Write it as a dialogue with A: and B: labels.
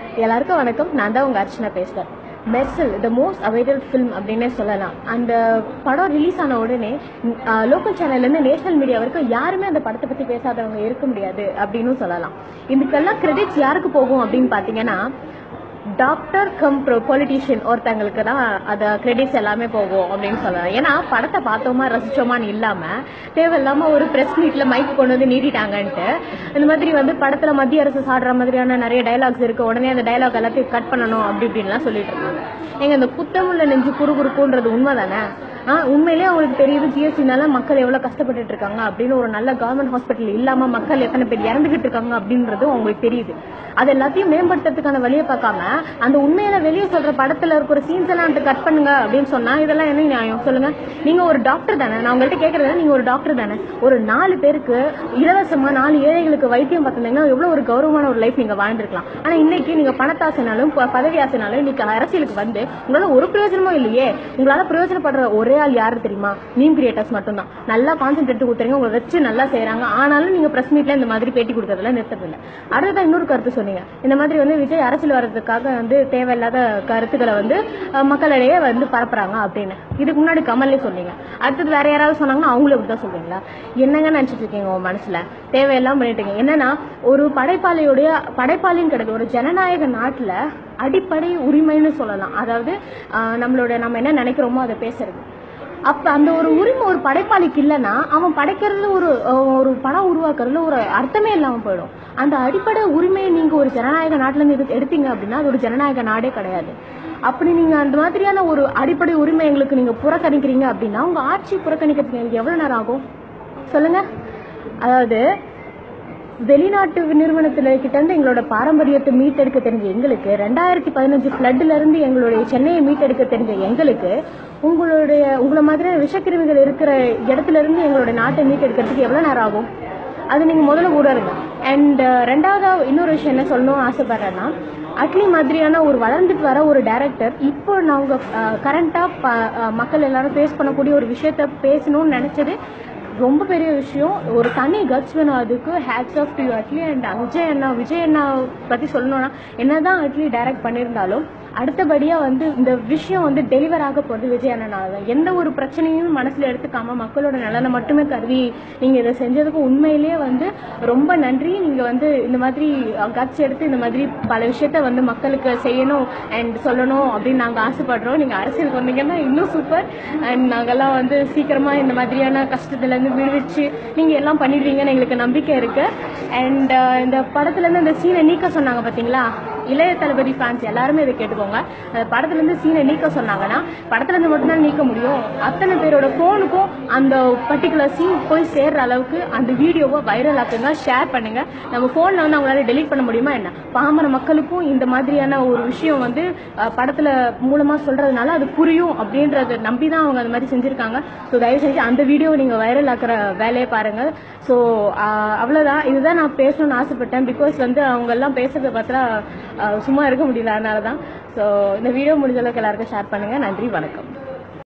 A: எல்லாருக்கும் வணக்கம் நான் தான் உங்க அர்ச்சனா பேசுறேன் Mersal the most awaited film அப்படின்னே சொல்லலாம் அந்த படம் ரிலீஸ் ஆன உடனே லோக்கல் சேனல்ல இருந்து நேஷனல் மீடியா வரைக்கும் யாருமே அந்த படத்தை பத்தி பேசாதவங்க இருக்க முடியாது அப்படின்னு சொல்லலாம் இதுக்கெல்லாம் கிரெடிட்ஸ் யாருக்கு போகும் அப்படின்னு பாத்தீங்கன்னா டாக்டர் கம் பொலிட்டீஷியன் ஒருத்தங்களுக்கு தான் அத கிரெடிட்ஸ் எல்லாமே போகும் அப்படின்னு சொல்லலாம் ஏன்னா படத்தை பார்த்தோமா ரசிச்சோமான்னு இல்லாம தேவையில்லாம ஒரு பிரஸ் மீட்ல மைக் கொண்டு வந்து நீட்டிட்டாங்கன்ட்டு இந்த மாதிரி வந்து படத்துல மத்திய அரசு சாடுற மாதிரியான நிறைய டைலாக்ஸ் இருக்கு உடனே அந்த டைலாக் எல்லாத்தையும் கட் பண்ணணும் அப்படி இப்படின்லாம் சொல்லிட்டு இருக்காங்க எங்க இந்த குத்தமுள்ள நெஞ்சு குறுகுறுக்குன்றது உண்மைதானே ஆ உண்மையிலேயே அவங்களுக்கு தெரியுது ஜிஎஸ்டினால மக்கள் எவ்வளவு கஷ்டப்பட்டுட்டு இருக்காங்க அப்படின்னு ஒரு நல்ல கவர்மெண்ட் ஹாஸ்பிட்டல் இல்லாம மக்கள் எத்தனை பேர் இறந்துகிட்டு இருக்காங்க அப்படின்றது அவங்களுக்கு தெரியுது அது எல்லாத்தையும் மேம்படுத்துறதுக்கான வழியை பார்க்காம அந்த உண்மையில வெளியே சொல்ற படத்துல இருக்கிற சீன்ஸ் எல்லாம் கட் பண்ணுங்க அப்படின்னு சொன்னா இதெல்லாம் என்ன நியாயம் சொல்லுங்க நீங்க ஒரு டாக்டர் தானே நான் உங்கள்கிட்ட கேக்குறது நீங்க ஒரு டாக்டர் தானே ஒரு நாலு பேருக்கு இலவசமா நாலு ஏழைகளுக்கு வைத்தியம் பார்த்திருந்தீங்கன்னா எவ்வளவு ஒரு கௌரவமான ஒரு லைஃப் நீங்க வாழ்ந்திருக்கலாம் ஆனா இன்னைக்கு நீங்க பணத்தாசைனாலும் ப- பதவி ஆசைனாலும் இன்னைக்கு அரசியலுக்கு வந்து உங்களால ஒரு பிரயோஜனமும் இல்லையே உங்களால பிரயோஜனப்படுற ஒரே ஆள் யாரு தெரியுமா மீம் கிரியேட்டர்ஸ் மட்டும்தான் நல்லா கான்சென்ட்ரேட் கொடுத்துறீங்க உங்களை வச்சு நல்லா செய்றாங்க ஆனாலும் நீங்க பிரஸ் மீட்ல இந்த மாதிரி பேட்டி கொடுக்கறதுல நிறுத்ததில்லை அடுத்ததான் இன்னொரு கருத்து சொன்னீங்க இந்த மாதிரி வந்து விஜய் அரசியல் வர்றதுக்காக வந்து தேவையில்லாத கருத்துக்களை வந்து அஹ், மக்களிடையே வந்து பரப்புறாங்க அப்படின்னு இதுக்கு முன்னாடி கமல்லே சொன்னீங்க அடுத்தது வேற யாராவது சொன்னாங்கன்னா அவங்களும் இப்படிதான் சொல்றீங்களா என்னங்க நினைச்சிட்டு இருக்கீங்க உங்க மனசுல தேவையெல்லாம் பண்ணிட்டீங்க என்னன்னா ஒரு படைப்பாளியுடைய படைப்பாளின்னு கிடையாது ஒரு ஜனநாயக நாட்டுல அடிப்படை உரிமைன்னு சொல்லலாம் அதாவது ஆஹ், நம்மளோட நம்ம என்ன நினைக்கிறோமோ அதை பேசுறது அப்ப அந்த ஒரு உரிமை ஒரு படைப்பாளிக்கு இல்லைன்னா அவன் படைக்கிறது ஒரு அஹ், ஒரு படம் உருவாக்குறதுல ஒரு அர்த்தமே இல்லாம போயிடும் அந்த அடிப்படை உரிமையை நீங்க ஒரு ஜனநாயக நாட்டுல இருந்து எடுத்து- எடுத்தீங்க அப்படின்னா அது ஒரு ஜனநாயக நாடே கிடையாது அப்படி நீங்க அந்த மாதிரியான ஒரு அடிப்படை உரிமை எங்களுக்கு நீங்க புறக்கணிக்கிறீங்க அப்படின்னா உங்க ஆட்சி புறக்கணிக்கிறதுக்கு எங்களுக்கு எவ்வளவு நேரம் ஆகும் சொல்லுங்க அதாவது வெளிநாட்டு நிறுவனத்துல கிட்ட இருந்து எங்களோட பாரம்பரியத்தை மீட்டெடுக்க தெரிஞ்ச எங்களுக்கு ரெண்டாயிரத்தி பதினஞ்சு ஃபிளட்ல இருந்து எங்களுடைய சென்னையை மீட்டெடுக்க தெரிஞ்ச எங்களுக்கு உங்களுடைய உங்களை மாதிரியான விஷக்கிருமிகள் இருக்கிற இடத்துல இருந்து எங்களுடைய நாட்டை மீட்டெடுக்கிறதுக்கு எவ்வளவு நேரம் ஆகும் அது நீங்க முதல்ல உணருங்க அண்ட் ரெண்டாவது இன்னொரு விஷயம் என்ன சொல்லணும் ஆசைப்படுறேன்னா அட்லி மாதிரியான ஒரு வளர்ந்துட்டு வர ஒரு டைரக்டர் இப்போ நாங்க கரண்டா மக்கள் எல்லாரும் ஃபேஸ் பண்ணக்கூடிய ஒரு விஷயத்த பேசணும்னு நினைச்சது ரொம்ப பெரிய விஷயம் ஒரு தனி கட்ஸ் வேணும் அதுக்கு hats off to Atlee and Vijay அண்ணா விஜய் அண்ணா பத்தி சொல்லணும்னா என்னதான் அட்லி டைரக்ட் பண்ணியிருந்தாலும் அடுத்தபடியா வந்து இந்த விஷயம் வந்து டெலிவர் ஆக போறது விஜய் அண்ணனால தான் எந்த ஒரு பிரச்சனையும் மனசுல எடுத்துக்காம மக்களோட நலனை மட்டுமே கருதி நீங்க இதை செஞ்சதுக்கு உண்மையிலேயே வந்து ரொம்ப நன்றி நீங்க வந்து இந்த மாதிரி கட்ஸ் எடுத்து இந்த மாதிரி பல விஷயத்த வந்து மக்களுக்கு செய்யணும் அண்ட் சொல்லணும் அப்படின்னு நாங்க ஆசைப்படுறோம் நீங்க அரசியலுக்கு வந்தீங்கன்னா இன்னும் சூப்பர் அண்ட் நாங்கெல்லாம் வந்து சீக்கிரமா இந்த மாதிரியான கஷ்டத்துல இருந்து விடுவிச்சு நீங்க எல்லாம் பண்ணிடுவீங்கன்னு எங்களுக்கு நம்பிக்கை இருக்கு அண்ட் இந்த படத்துல இருந்து இந்த சீனை நீக்க சொன்னாங்க பாத்தீங்களா இளைய தளபதி ஃபேன்ஸ் எல்லாருமே இதை கேட்டுக்கோங்க அந்த படத்துல இருந்து சீனை நீக்க சொன்னாங்கன்னா படத்துல இருந்து மட்டும்தான் நீக்க முடியும் அத்தனை பேரோட போனுக்கும் அந்த பர்டிகுலர் சீன் போய் சேர்ற அளவுக்கு அந்த வீடியோவை வைரல் ஆக்குங்க ஷேர் பண்ணுங்க நம்ம போன்ல வந்து அவங்களால டெலீட் பண்ண முடியுமா என்ன பாமர மக்களுக்கும் இந்த மாதிரியான ஒரு விஷயம் வந்து அஹ், படத்துல மூலமா சொல்றதுனால அது புரியும் அப்படின்றத நம்பி தான் அவங்க அந்த மாதிரி செஞ்சிருக்காங்க ஸோ தயவு செஞ்சு அந்த வீடியோ நீங்க வைரல் ஆக்குற வேலையை பாருங்க ஸோ அவ்வளவுதான் இதுதான் நான் பேசணும்னு ஆசைப்பட்டேன் பிகாஸ் வந்து அவங்க எல்லாம் பேசுறத பார்த்தா அஹ், சும்மா இருக்க முடியல அதனால தான் ஸோ இந்த வீடியோ முடிஞ்ச அளவுக்கு எல்லாருக்கும் ஷேர் பண்ணுங்க நன்றி வணக்கம்